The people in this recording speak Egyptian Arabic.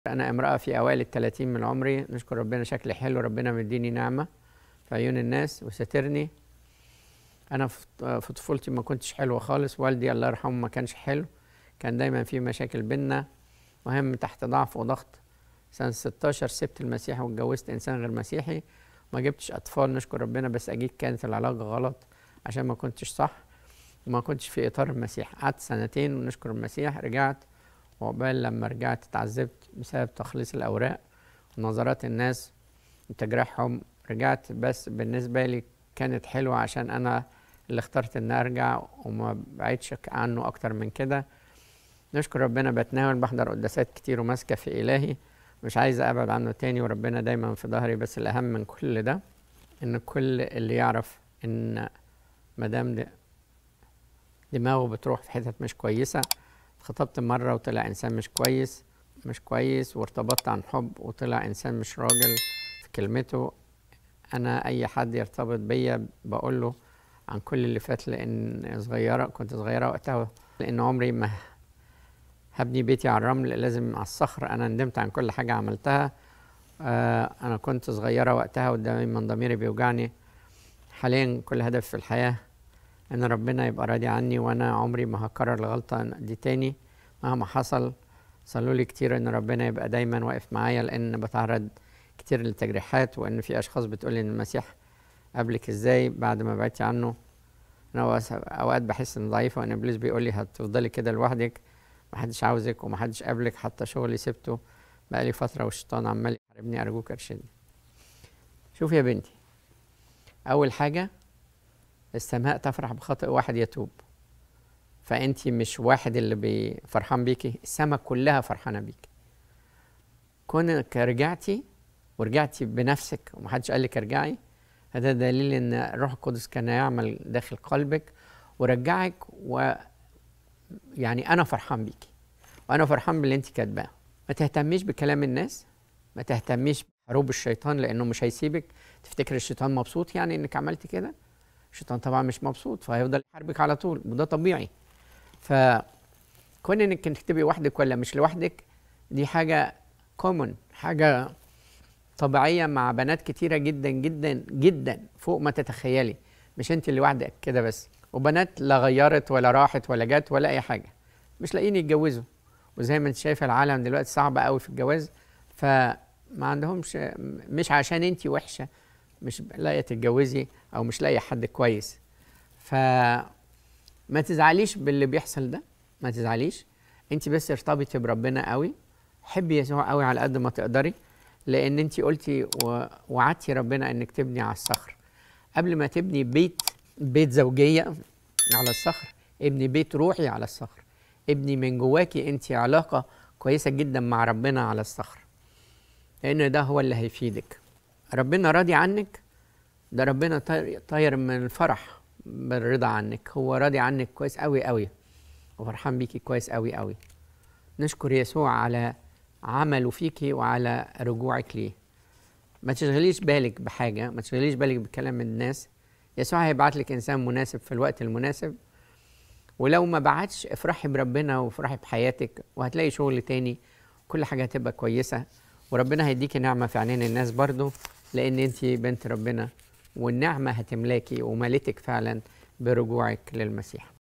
أنا امرأة في أوائل الثلاثين من عمري نشكر ربنا شكلي حلو ربنا مديني نعمة في عيون الناس وسترني أنا في في طفولتي ما كنتش حلوة خالص والدي الله يرحمه ما كانش حلو كان دايما في مشاكل بينا مهم تحت ضعف وضغط سنة 16 سبت المسيح واتجوزت إنسان غير مسيحي ما جبتش أطفال نشكر ربنا بس أكيد كانت العلاقة غلط عشان ما كنتش صح وما كنتش في إطار المسيح قعدت سنتين ونشكر المسيح رجعت وعقبال لما رجعت اتعذبت بسبب تخليص الأوراق ونظرات الناس وتجريحهم رجعت بس بالنسبة لي كانت حلوة عشان أنا اللي اخترت إن أرجع وما بعيدش عنه أكتر من كده نشكر ربنا بتناول بحضر قداسات كتير وماسكة في إلهي مش عايز أبعد عنه تاني وربنا دايما في ظهري بس الأهم من كل ده إن كل اللي يعرف إن مدام دماغه بتروح في حتت مش كويسة اتخطبت مرة وطلع إنسان مش كويس مش كويس وارتبطت عن حب وطلع إنسان مش راجل في كلمته أنا أي حد يرتبط بيا بقول له عن كل اللي فات لأن صغيرة كنت صغيرة وقتها لأن عمري ما هبني بيتي على الرمل لازم على الصخر أنا ندمت عن كل حاجة عملتها آه أنا كنت صغيرة وقتها ودايما ضميري بيوجعني حاليا كل هدف في الحياة ان ربنا يبقى راضي عني وانا عمري ما هكرر الغلطه دي تاني مهما حصل صلوا لي كتير ان ربنا يبقى دايما واقف معايا لان بتعرض كتير للتجريحات وان في اشخاص بتقول ان المسيح قبلك ازاي بعد ما بعدتي عنه انا اوقات بحس ان ضعيفه وان ابليس بيقول لي هتفضلي كده لوحدك محدش عاوزك ومحدش قابلك حتى شغلي سبته بقالي فتره والشيطان عمال يحاربني ارجوك ارشدني شوف يا بنتي اول حاجه السماء تفرح بخطئ واحد يتوب فانت مش واحد اللي فرحان بيكي السماء كلها فرحانه بيكي كونك رجعتي ورجعتي بنفسك ومحدش قال لك ارجعي هذا دليل ان الروح القدس كان يعمل داخل قلبك ورجعك و يعني انا فرحان بيكي وانا فرحان باللي انت كاتباه ما تهتميش بكلام الناس ما تهتميش بحروب الشيطان لانه مش هيسيبك تفتكر الشيطان مبسوط يعني انك عملتي كده الشيطان طبعا مش مبسوط فهيفضل يحاربك على طول وده طبيعي فكون انك تكتبي وحدك ولا مش لوحدك دي حاجه كومون حاجه طبيعيه مع بنات كتيره جدا جدا جدا فوق ما تتخيلي مش انت اللي وحدك كده بس وبنات لا غيرت ولا راحت ولا جت ولا اي حاجه مش لاقيين يتجوزوا وزي ما انت شايفه العالم دلوقتي صعب قوي في الجواز فما عندهمش مش عشان انت وحشه مش لاقيه تتجوزي او مش لاقيه حد كويس فما تزعليش باللي بيحصل ده ما تزعليش انت بس ارتبطي بربنا قوي حبي يسوع قوي على قد ما تقدري لان انت قلتي وعدتي ربنا انك تبني على الصخر قبل ما تبني بيت بيت زوجيه على الصخر ابني بيت روحي على الصخر ابني من جواكي انت علاقه كويسه جدا مع ربنا على الصخر لان ده هو اللي هيفيدك ربنا راضي عنك ده ربنا طاير من الفرح بالرضا عنك هو راضي عنك كويس قوي قوي وفرحان بيكي كويس قوي قوي نشكر يسوع على عمله فيكي وعلى رجوعك ليه ما تشغليش بالك بحاجة ما تشغليش بالك بكلام الناس يسوع هيبعت لك إنسان مناسب في الوقت المناسب ولو ما بعتش افرحي بربنا وافرحي بحياتك وهتلاقي شغل تاني كل حاجة هتبقى كويسة وربنا هيديكي نعمة في عينين الناس برضو لأن أنت بنت ربنا والنعمة هتملاكي ومالتك فعلا برجوعك للمسيح